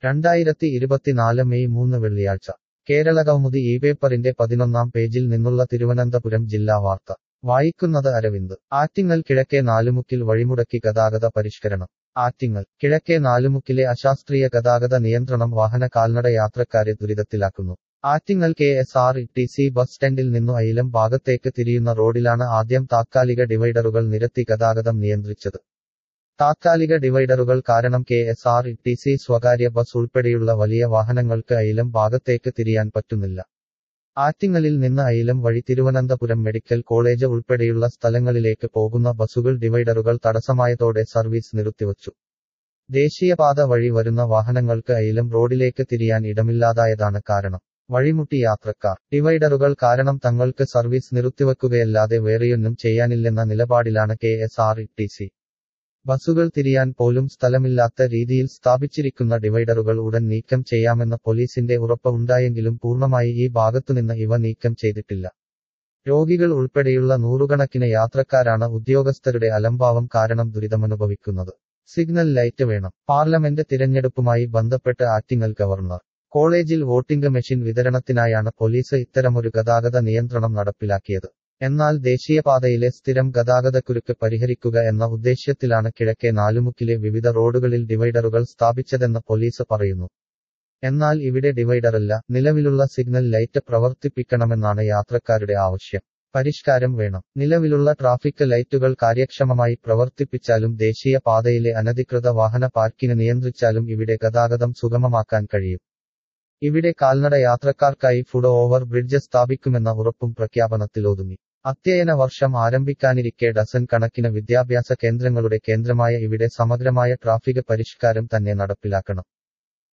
രണ്ടായിരത്തി ഇരുപത്തിനാല് മെയ് മൂന്ന് വെള്ളിയാഴ്ച കേരള കൗമുദി ഈ പേപ്പറിന്റെ പതിനൊന്നാം പേജിൽ നിന്നുള്ള തിരുവനന്തപുരം ജില്ലാ വാർത്ത വായിക്കുന്നത് അരവിന്ദ് ആറ്റിങ്ങൽ കിഴക്കേ നാലുമുക്കിൽ വഴിമുടക്കി ഗതാഗത പരിഷ്കരണം ആറ്റിങ്ങൽ കിഴക്കേ നാലുമുക്കിലെ അശാസ്ത്രീയ ഗതാഗത നിയന്ത്രണം വാഹന കാൽനട യാത്രക്കാരെ ദുരിതത്തിലാക്കുന്നു Attingal K S R T C bus സ്റ്റാൻഡിൽ നിന്നു അയിലം ഭാഗത്തേക്ക് തിരിയുന്ന റോഡിലാണ് ആദ്യം താത്കാലിക ഡിവൈഡറുകൾ നിരത്തി ഗതാഗതം നിയന്ത്രിച്ചത് താത്കാലിക ഡിവൈഡറുകൾ കാരണം K S R T C സ്വകാര്യ ബസ് ഉൾപ്പെടെയുള്ള വലിയ വാഹനങ്ങൾക്ക് അയിലം ഭാഗത്തേക്ക് തിരിയാൻ പറ്റുന്നില്ല ആറ്റിങ്ങലിൽ നിന്ന് അയിലം വഴി തിരുവനന്തപുരം മെഡിക്കൽ കോളേജ് ഉൾപ്പെടെയുള്ള സ്ഥലങ്ങളിലേക്ക് പോകുന്ന ബസുകൾ ഡിവൈഡറുകൾ തടസ്സമായതോടെ സർവീസ് നിർത്തിവച്ചു ദേശീയപാത വഴി വരുന്ന വാഹനങ്ങൾക്ക് അയിലം റോഡിലേക്ക് തിരിയാൻ ഇടമില്ലാതായതാണ് കാരണം വഴിമുട്ടി യാത്രക്കാർ ഡിവൈഡറുകൾ കാരണം തങ്ങൾക്ക് സർവീസ് നിർത്തിവെക്കുകയല്ലാതെ വേറെയൊന്നും ചെയ്യാനില്ലെന്ന നിലപാടിലാണ് K S R T C ബസുകൾ തിരിയാൻ പോലും സ്ഥലമില്ലാത്ത രീതിയിൽ സ്ഥാപിച്ചിരിക്കുന്ന ഡിവൈഡറുകൾ ഉടൻ നീക്കം ചെയ്യാമെന്ന പോലീസിന്റെ ഉറപ്പ് ഉണ്ടായെങ്കിലും പൂർണ്ണമായി ഈ ഭാഗത്തുനിന്ന് ഇവ നീക്കം ചെയ്തിട്ടില്ല രോഗികൾ ഉൾപ്പെടെയുള്ള നൂറുകണക്കിന് യാത്രക്കാരാണ് ഉദ്യോഗസ്ഥരുടെ അലംഭാവം കാരണം ദുരിതമനുഭവിക്കുന്നത് സിഗ്നൽ ലൈറ്റ് വേണം പാർലമെന്റ് തിരഞ്ഞെടുപ്പുമായി ബന്ധപ്പെട്ട് ആറ്റിങ്ങൽ ഗവർണർ കോളേജിൽ വോട്ടിംഗ് മെഷീൻ വിതരണത്തിനായാണ് പോലീസ് ഇത്തരമൊരു ഗതാഗത നിയന്ത്രണം നടപ്പിലാക്കിയത് എന്നാൽ ദേശീയപാതയിലെ സ്ഥിരം ഗതാഗതക്കുരുക്ക് പരിഹരിക്കുക എന്ന ഉദ്ദേശ്യത്തിലാണ് കിഴക്കേ നാലുമുക്കിലെ വിവിധ റോഡുകളിൽ ഡിവൈഡറുകൾ സ്ഥാപിച്ചതെന്ന് പോലീസ് പറയുന്നു എന്നാൽ ഇവിടെ ഡിവൈഡറല്ല നിലവിലുള്ള സിഗ്നൽ ലൈറ്റ് പ്രവർത്തിപ്പിക്കണമെന്നാണ് യാത്രക്കാരുടെ ആവശ്യം പരിഷ്കാരം വേണം നിലവിലുള്ള ട്രാഫിക് ലൈറ്റുകൾ കാര്യക്ഷമമായി പ്രവർത്തിപ്പിച്ചാലും ദേശീയ പാതയിലെ അനധികൃത വാഹന പാർക്കിംഗ് നിയന്ത്രിച്ചാലും ഇവിടെ ഗതാഗതം സുഗമമാക്കാൻ കഴിയും ഇവിടെ കാൽനട യാത്രക്കാർക്കായി ഫുഡ് ഓവർ ബ്രിഡ്ജ് സ്ഥാപിക്കുമെന്ന ഉറപ്പും പ്രഖ്യാപനത്തിലൊതുങ്ങി അധ്യയന വർഷം ആരംഭിക്കാനിരിക്കെ ഡസൻ കണക്കിന് വിദ്യാഭ്യാസ കേന്ദ്രങ്ങളുടെ കേന്ദ്രമായ ഇവിടെ സമഗ്രമായ ട്രാഫിക് പരിഷ്കാരം തന്നെ നടപ്പിലാക്കണം